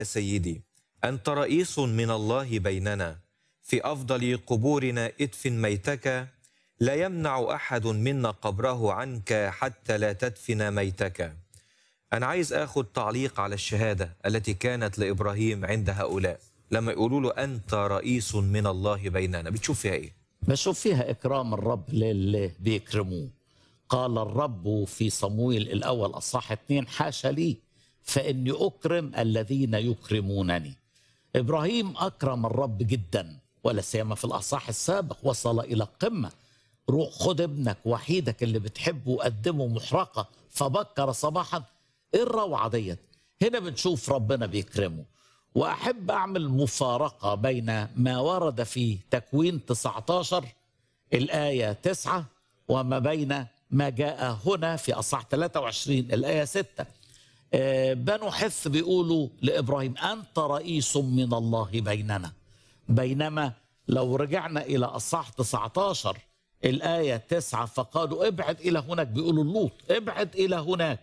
سيدي أنت رئيس من الله بيننا في أفضل قبورنا ادفن ميتك لا يمنع أحد منا قبره عنك حتى لا تدفن ميتك أنا عايز أخذ تعليق على الشهادة التي كانت لإبراهيم عند هؤلاء لما يقولوا له أنت رئيس من الله بيننا بتشوف فيها إيه؟ بشوف فيها إكرام الرب للي بيكرموه قال الرب في صمويل الأول أصح اتنين حاشا لي فإني أكرم الذين يكرمونني إبراهيم أكرم الرب جدا ولا سيما في الأصح السابق وصل إلى القمة روح خد ابنك وحيدك اللي بتحبه وقدمه محرقة فبكر صباحا إيه الروعة ديت هنا بنشوف ربنا بيكرمه وأحب أعمل مفارقة بين ما ورد في تكوين 19 الآية 9 وما بين ما جاء هنا في أصح 23 الآية 6 آه، بنو حث بيقولوا لإبراهيم أنت رئيس من الله بيننا بينما لو رجعنا إلى أصح 19 الآية 9 فقالوا ابعد إلى هناك بيقولوا لوط ابعد إلى هناك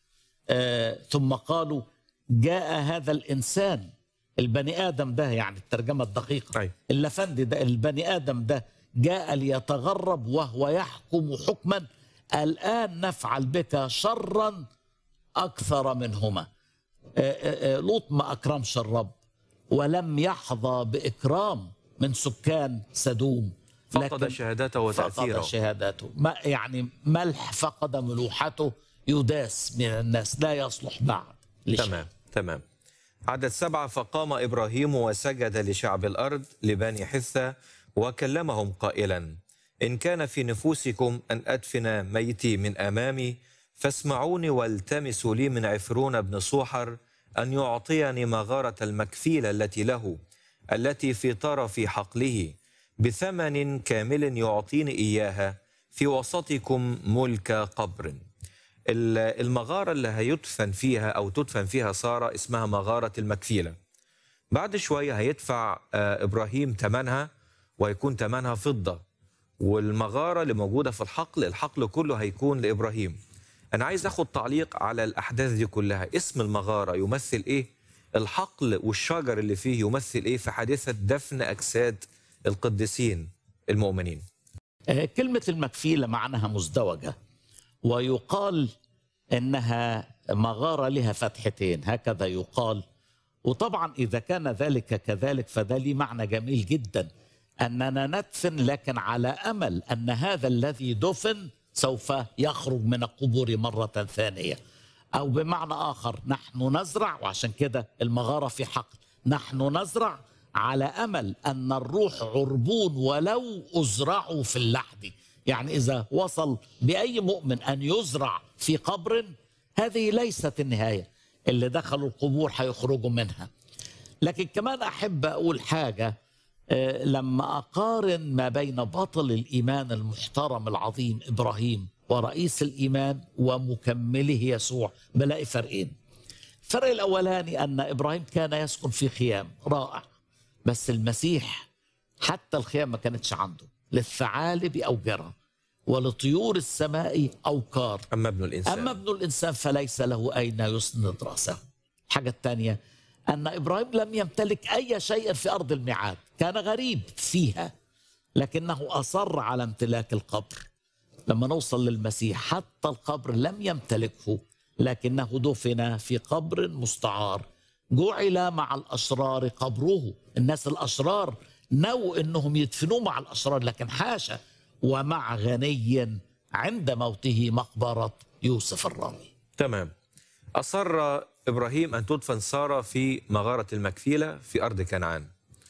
آه، ثم قالوا جاء هذا الإنسان البني آدم ده يعني الترجمة الدقيقة أي. اللفندي ده البني آدم ده جاء ليتغرب وهو يحكم حكما الآن نفعل بك شرا أكثر منهما آه، آه، آه، لوط ما أكرمش الرب ولم يحظى بإكرام من سكان سدوم فقد لكن شهادته فقد وتأثيره شهادته ما يعني ملح فقد ملوحته يداس من الناس لا يصلح بعد لشيء. تمام تمام عدد سبعة فقام إبراهيم وسجد لشعب الأرض لبني حثة وكلمهم قائلا إن كان في نفوسكم أن أدفن ميتي من أمامي فاسمعوني والتمسوا لي من عفرون بن صوحر أن يعطيني مغارة المكفيلة التي له التي في طرف حقله بثمن كامل يعطيني إياها في وسطكم ملك قبر ال- المغارة اللي هيدفن فيها أو تدفن فيها سارة اسمها مغارة المكفيلة بعد شوية هيدفع آه، إبراهيم ثمنها ويكون ثمنها فضة والمغارة اللي موجودة في الحقل الحقل كله هيكون لإبراهيم أنا عايز أخد تعليق على الأحداث دي كلها اسم المغارة يمثل إيه الحقل والشجر اللي فيه يمثل إيه في حادثة دفن أجساد القديسين المؤمنين آه، كلمة المكفيلة معناها مزدوجة ويقال انها مغاره لها فتحتين هكذا يقال وطبعا اذا كان ذلك كذلك فده لي معنى جميل جدا اننا ندفن لكن على امل ان هذا الذي دفن سوف يخرج من القبور مره ثانيه او بمعنى اخر نحن نزرع وعشان كده المغاره في حقل نحن نزرع على امل ان الروح عربون ولو ازرعوا في اللحد يعني اذا وصل باي مؤمن ان يزرع في قبر هذه ليست النهايه اللي دخلوا القبور هيخرجوا منها لكن كمان احب اقول حاجه آه، لما اقارن ما بين بطل الايمان المحترم العظيم ابراهيم ورئيس الايمان ومكمله يسوع بلاقي فرقين الفرق الاولاني ان ابراهيم كان يسكن في خيام رائع بس المسيح حتى الخيام ما كانتش عنده للثعالب اوجره ولطيور السماء اوكار أما ابن الإنسان أما ابن الإنسان فليس له أين يسند رأسه الحاجة الثانية أن إبراهيم لم يمتلك أي شيء في أرض الميعاد كان غريب فيها لكنه أصر على امتلاك القبر لما نوصل للمسيح حتى القبر لم يمتلكه لكنه دفن في قبر مستعار جعل مع الأشرار قبره الناس الأشرار نووا أنهم يدفنوه مع الأشرار لكن حاشا ومع غني عند موته مقبرة يوسف الرامي تمام أصر إبراهيم أن تدفن سارة في مغارة المكفيلة في أرض كنعان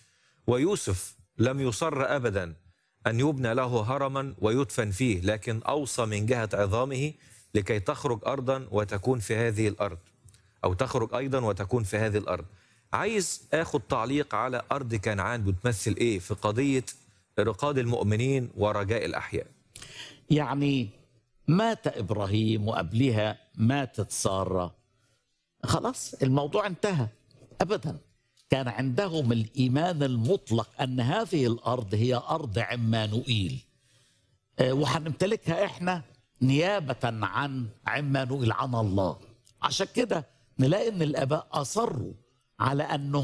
ويوسف لم يصر أبدا أن يبنى له هرما ويدفن فيه لكن أوصى من جهة عظامه لكي تخرج أرضا وتكون في هذه الأرض أو تخرج أيضا وتكون في هذه الأرض عايز أخذ تعليق على أرض كنعان بتمثل إيه في قضية رقاد المؤمنين ورجاء الأحياء يعني مات إبراهيم وقبلها ماتت سارة خلاص الموضوع انتهى أبدا كان عندهم الإيمان المطلق أن هذه الأرض هي أرض عمانوئيل آه، وهنمتلكها إحنا نيابة عن عمانوئيل عن الله عشان كده نلاقي أن الآباء أصروا على انه